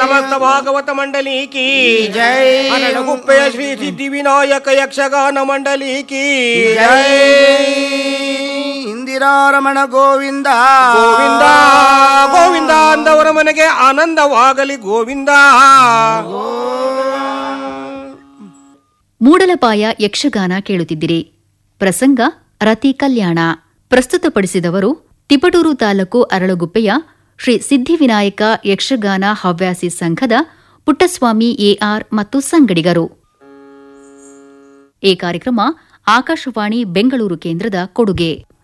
ಸಮಸ್ತ ಭಾಗವತ ಮಂಡಲಿ ಕಿ ಜೈ ಅನಡಗುಪ್ಪೆಯ ಶ್ರೀ ಸಿದ್ಧಿ ವಿನಾಯಕ ಯಕ್ಷಗಾನ ಮಂಡಲಿ ಕಿ ಜೈ ಇಂದಿರಾರಮಣ ಗೋವಿಂದ ಗೋವಿಂದ ಗೋವಿಂದ ಅಂದವರ ಮನೆಗೆ ಆನಂದವಾಗಲಿ ಗೋವಿಂದ ಮೂಡಲಪಾಯ ಯಕ್ಷಗಾನ ಕೇಳುತ್ತಿದ್ದಿರಿ ಪ್ರಸಂಗ ರತಿ ಕಲ್ಯಾಣ ಪ್ರಸ್ತುತಪಡಿಸಿದವರು ತಿಪಟೂರು ತಾಲೂಕು ಅರಳುಗುಪ್ಪೆಯ ಶ್ರೀ ಸಿದ್ಧಿವಿನಾಯಕ ಯಕ್ಷಗಾನ ಹವ್ಯಾಸಿ ಸಂಘದ ಪುಟ್ಟಸ್ವಾಮಿ ಎಆರ್ ಮತ್ತು ಸಂಗಡಿಗರು ಈ ಕಾರ್ಯಕ್ರಮ ಆಕಾಶವಾಣಿ ಬೆಂಗಳೂರು ಕೇಂದ್ರದ ಕೊಡುಗೆ